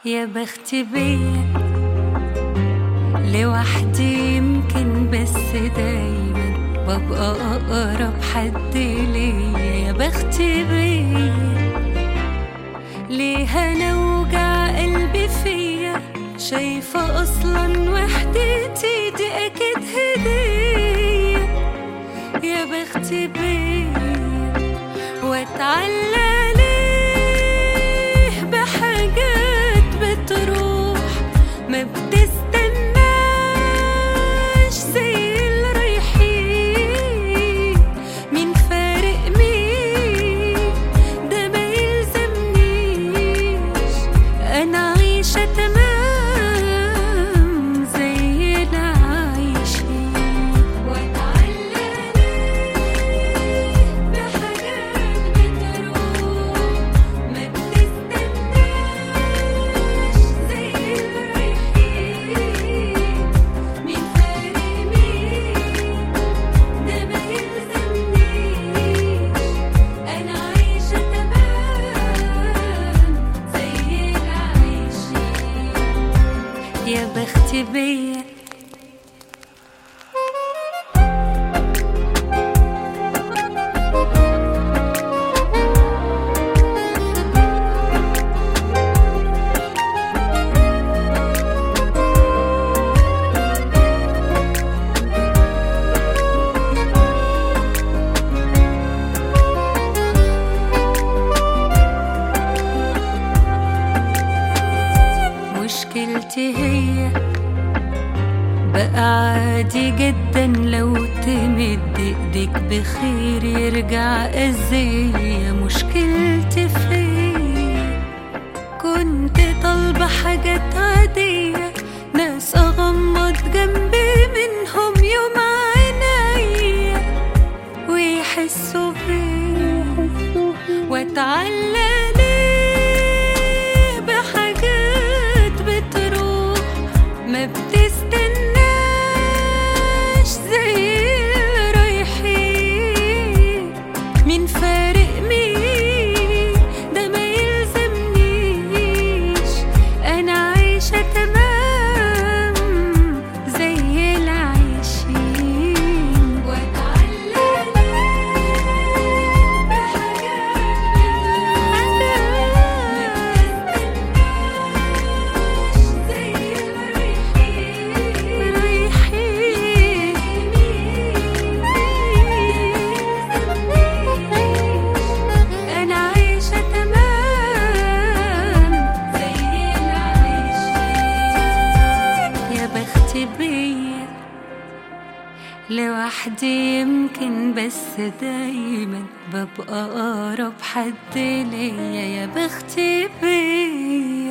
يا بختي بيا لوحدي يمكن بس دايما ببقى أقرب حد ليا يا بختي بيا ليه أنا وجع قلبي فيا شايفة أصلا وحدتي دي أكيد هدية يا بختي بيا واتعلق ليه بحاجات بتروح ما بتستناش زي الرايحين مين فارق مين ده ما يلزمنيش انا عايشة تمام زي العايشين واتعلق بحاجات بتروح ما بتستناش زي الرايحين مين فارق مين ده ما يلزمنيش انا عايشة تمام زي العايشين يا بختي بيا مشكلتي هي بقى عادي جدا لو تمد ايديك بخير يرجع اذية مشكلتي فيا كنت طالبة حاجات عادية ناس اغمض جنبي منهم يوم عينيا ويحسوا بيا واتعلق ليه بحاجات بتروح ما بتستناش زي الرايحين مين فارق مين ده ما يلزمنيش انا عايشة تمام زي العايشين واتعلق أنا عايشة تمام زي العايشين يا بختي بيا لوحدي يمكن بس دايما ببقى أقرب حد ليا يا بختي بيا